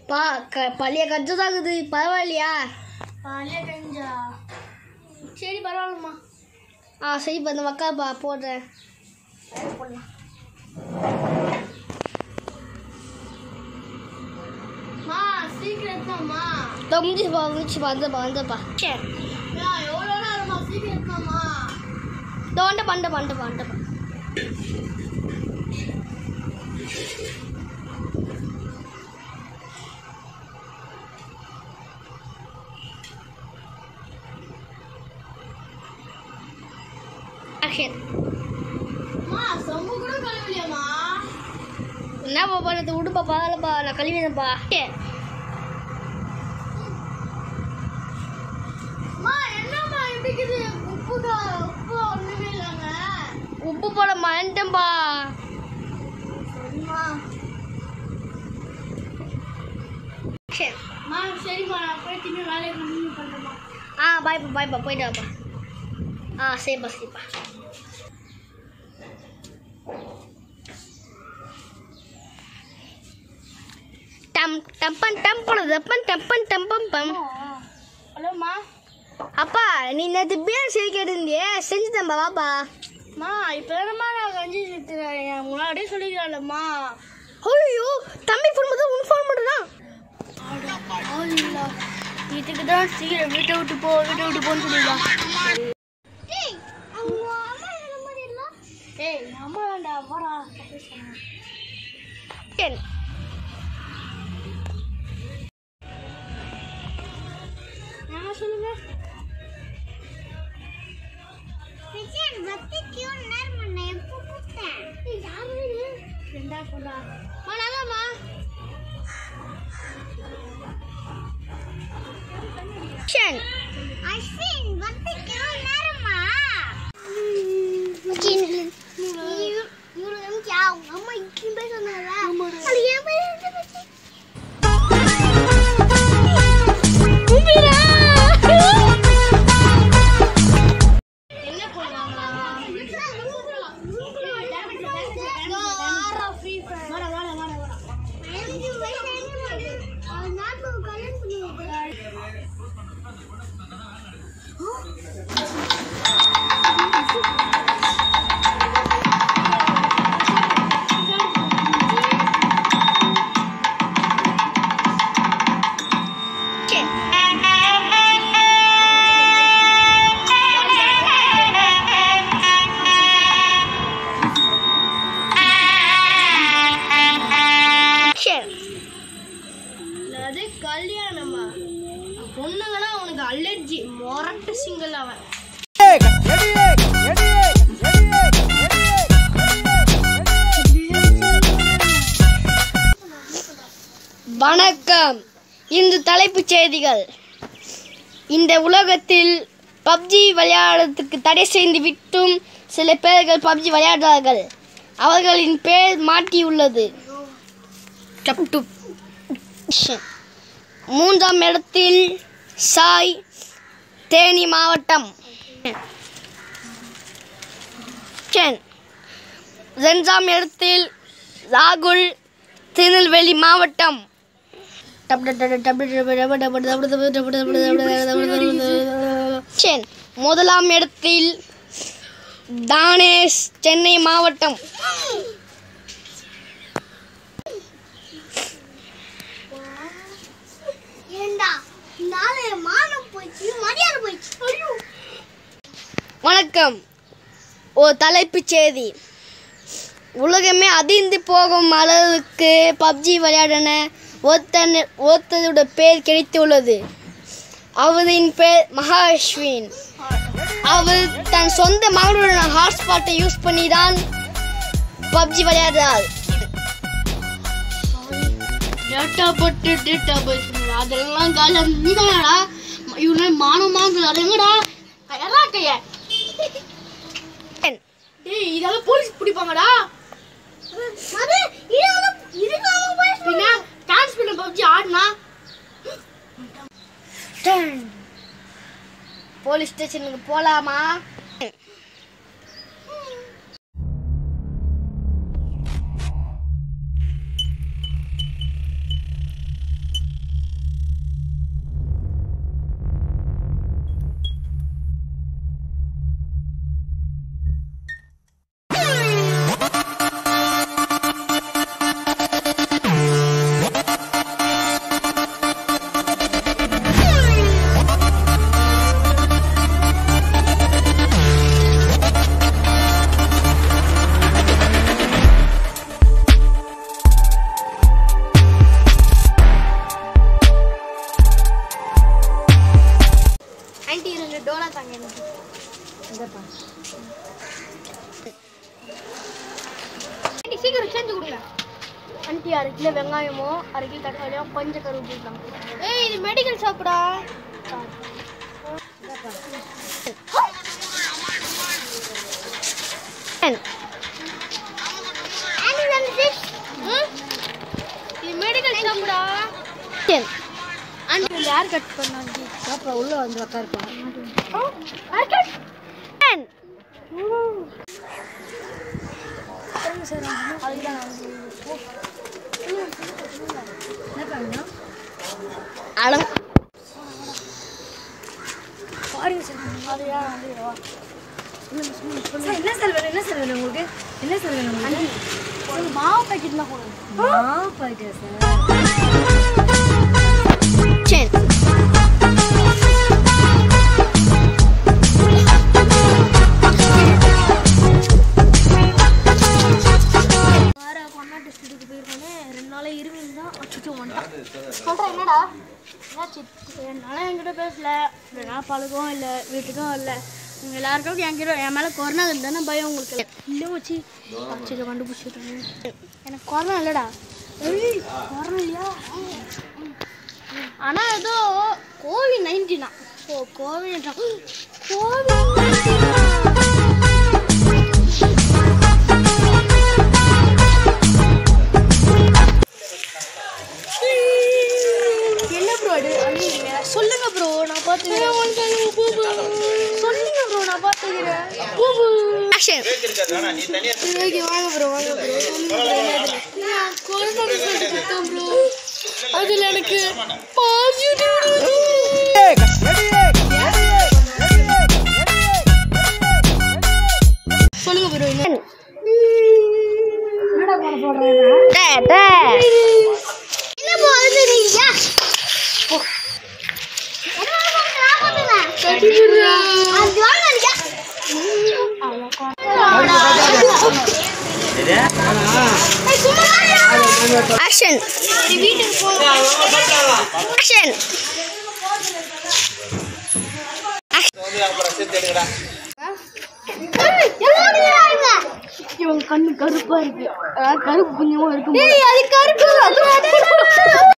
பா க பழைய கஞ்சா தாக்குது பரவாயில்லையா பழைய கஞ்சா சரி பரவாயில்லம்மா ஆ சரி இப்போ அந்த மக்கா பா போடுறேன் மா சீக்கிரம் எடுத்தாம்மா தொம்பி பா வந்துச்சு வந்துப்பா வந்துப்பா சரி எவ்வளோ நேரம்மா சீக்கிரம் எடுத்தாம்மா தோண்ட பண்ட பண்ட பண்டப்பா ஆக்ஷன் அம்மா சொம்பு கூட கழுவலையாம்மா என்ன பாப்பா நேற்று விடுப்பா பரவாயில்லப்பா நான் கழுவினப்பா அம்மா என்னம்மா இப்படிக்குது உப்பு கா- உப்பு ஒன்றுமே இல்லைங்க உப்பு போட மறந்துட்டேன்பா சரிம்மா ஆக்ஷன் அம்மா சரிம்மா நான் போய் திரும்பி வேலையை கண்டினியூ பண்ணுறேம்மா ஆ பாய்ப்பா பாய்ப்பா போயிட்டு வாப்பா ஆ சரிப்பா சரிப்பா டம் டப்பன் டம்பம் டப்பன் டப்பன் டம்பம் பம் ஹலோம்மா அப்பா நீ நேற்று பிரியாணி செய்ய கேட்டிருந்தியே செஞ்சு தம்பா வாப்பா அம்மா இப்போ தானம்மா நான் கஞ்சி சேர்த்துறேன் என் முன்னாடியே சொல்லிக்கலாம்மா ஐயோ தம்பி ஃபோன் மட்டும் உன் ஃபோன் மட்டும் தான் இதுக்கு தான் சீக்கிரம் வீட்டை விட்டு போ வீட்டை விட்டு போன்னு சொல்லிடலாம் ஏய் அம்மா வேண்டா வாடா சரி என்ன சொல்லுங்க ரெண்டா சொல்றா மனதாமா ஆக்ஷன் அம்மா இட்லி போய் சொன்னாங்க அது ஏன் போய் என்ன பண்ணாங்க வாடா வாடா வாடா வாடா ஆக்ஷன் அது கல்யாணமா பொண்ணுங்கன்னா அவனுக்கு அலர்ஜி மொரட்டு சிங்கிள் அவன் வணக்கம் இன்று தலைப்புச் செய்திகள் இந்த உலகத்தில் பப்ஜி விளையாடுறதுக்கு தடை செய்து விட்டும் சில பேர்கள் பப்ஜி விளையாடுறார்கள் அவர்களின் பேர் மாற்றியுள்ளது டப் டுப். மூன்றாம் இடத்தில் சாய் தேனி மாவட்டம் சென். இரண்டாம் இடத்தில் ராகுல் திருநெல்வேலி மாவட்டம் சென். முதலாம் இடத்தில் தானேஷ் சென்னை மாவட்டம் ஏண்டா நாளை மானம் போயிடுச்சு மரியாதை போயிடுச்சு ஐயோ வணக்கம் ஒரு தலைப்புச் செய்தி உலகமே அதிர்ந்து போகும் அளவுக்கு பப்ஜி விளையாடின ஒருத்தன் ஒருத்தரோட பேர் கிடைத்துள்ளது அவரின் பேர் மகாஸ்வின் அவர் தன் சொந்த மகனுடன் ஹாட்ஸ்பாட்டை யூஸ் பண்ணி தான் பப்ஜி விளையாடுறார் டேட்டா போட்டு டேட்டா போய் அதெல்லாம் கால நீதானடா இவனே மானமாங்க அதெங்கடா கையறா கைய டேய் இதெல்லாம் போலீஸ் பிடிப்பாங்கடா பின்ன டான்ஸ் பண்ண பப்ஜி ஆடுனா போலீஸ் ஸ்டேஷனுக்கு போலாமா ஆண்டி, சீக்கிரம் செஞ்சு கொடுங்க ஆண்டி அரை கிலோ வெங்காயமும் அரை கிலோ தக்காளியும் கொஞ்சம் கருவேப்பிலாம் ஏய் இது மெடிக்கல் ஷாப்டா இது மெடிக்கல் ஷாப்டா ஆண்டி இந்த ஹேர் கட் பண்ணாண்டி பாப்பா உள்ள வந்து உட்காருப்பா ஹேர் கட் அழகு பாருங்க சார் அது ஏன் வந்து வா என்ன சார் வேணும் என்ன சார் வேணும் உங்களுக்கு என்ன சார் வேணும் உங்களுக்கு ஒரு மாவு பாக்கெட் தான் போடுங்க ஆ பாயிட்டா சார் வேற பண்ணா டெஸ்ட் எடுக்க போயிருக்கானே ரெண்டு நாளே இருமின்னு தான் அச்சுட்டு வந்துட்டான் சொல்கிறேன் என்னடா என்னாச்சு ரெண்டு நாளாக என்கிட்ட பேசல ரெண்டு நாள் பழக்கம் இல்லை வீட்டுக்கும் இல்லை உங்க எல்லாருக்கும் என்கிட்ட என் மேலே கொரோனா தானே பயம் உங்களுக்கு இல்லை வச்சு அச்சுட்டு கண்டுபிடிச்சிருக்கேன் எனக்கு கொரோனா இல்லைடா ஏய் கொரோனா இல்லையா ஆனால் ஏதோ கோவிட் நைன்டீனா ஓ கோவிட் கோவிட் என்ன ப்ரோ அது அழுகிறீங்க சொல்லுங்க ப்ரோ நான் பார்த்துக்கிறேன் சொல்லுங்க ப்ரோ நான் பார்த்துக்கிறேன் ஓகே வாங்க ப்ரோ வாங்க ப்ரோ சொல்லுங்க ப்ரோ நான் கொரோனா ரிசல்ட் கொடுத்தேன் ப்ரோ அதில் எனக்கு பாசிட்டிவ் சொல்லுங்க ப்ரோ என்ன என்ன ப்ரோ அழுகிறீங்க ஆக்ஷன் ஆக்ஷன் இவங்க கண்ணு கருப்பா இருக்கு அதாவது கருப்பு கொஞ்சமா இருக்கு அது கருப்பு